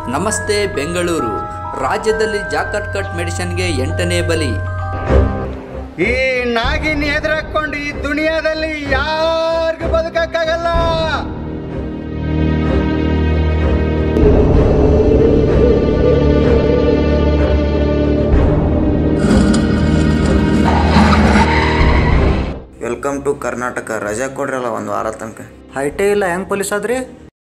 ನಮಸ್ತೆ ಬೆಂಗಳೂರು ರಾಜ್ಯದಲ್ಲಿ ಜಾಕಟ್ ಕಟ್ ಮೆಡಿಷನ್ಗೆ ಎಂಟನೇ ಬಲಿ ಈ ನಾಗಿನ್ ಎದುರಾಕೊಂಡು ಈ ದುನಿಯಾದಲ್ಲಿ ಯಾರಿಗೂ ಬದುಕಕ್ಕಾಗಲ್ಲ ವೆಲ್ಕಮ್ ಟು ಕರ್ನಾಟಕ ರಜಾ ಕೊಡ್ರಲ್ಲ ಒಂದು ವಾರ ತನಕ ಹೈಟೇ ಇಲ್ಲ ಹೆಂಗ್ ಪೊಲೀಸ್ ಆದ್ರಿ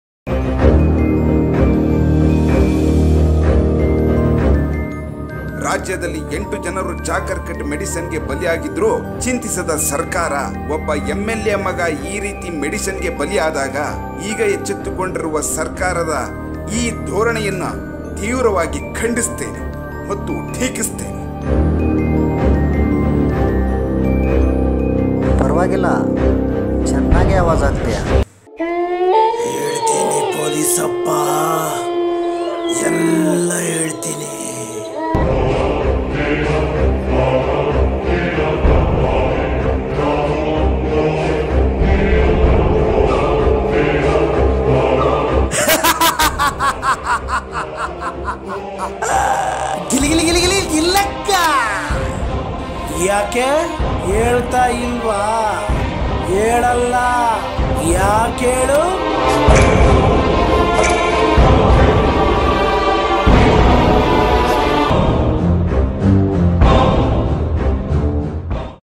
ರಾಜ್ಯದಲ್ಲಿ ಎಂಟು ಜನರು ಜಾಕರ್ಕಟ್ ಮೆಡಿಸಿನ್ಗೆ ಬಲಿಯಾಗಿದ್ರು ಚಿಂತಿಸದ ಸರ್ಕಾರ ಒಬ್ಬ ಎಂಎಲ್ಎ ಮಗ ಈ ರೀತಿ ಮೆಡಿಸಿನ್ಗೆ ಬಲಿಯಾದಾಗ ಈಗ ಎಚ್ಚೆತ್ತುಕೊಂಡಿರುವ ಸರ್ಕಾರದ ಈ ಧೋರಣೆಯನ್ನ ತೀವ್ರವಾಗಿ ಖಂಡಿಸ್ತೇನೆ ಮತ್ತು ಟೀಕಿಸ್ತೇನೆ ಪರವಾಗಿಲ್ಲ ಚೆನ್ನಾಗಿ ಆವಾಜ್ ಆಗ್ತೀಯ ಹೇಳ್ತೀನಿ ಪೊಲೀಸಪ್ಪ ಎಲ್ಲ ಹೇಳ್ತೀನಿ ಗಿಲಿ ಗಿಲಿ ಗಿಲಿ ಗಿಲಿ ಗಿಲ್ಲಕ್ಕ ಯಾಕೆ ಹೇಳ್ತಾ ಇಲ್ವಾ ಹೇಳಲ್ಲ ಯಾಕೆ ಹೇಳು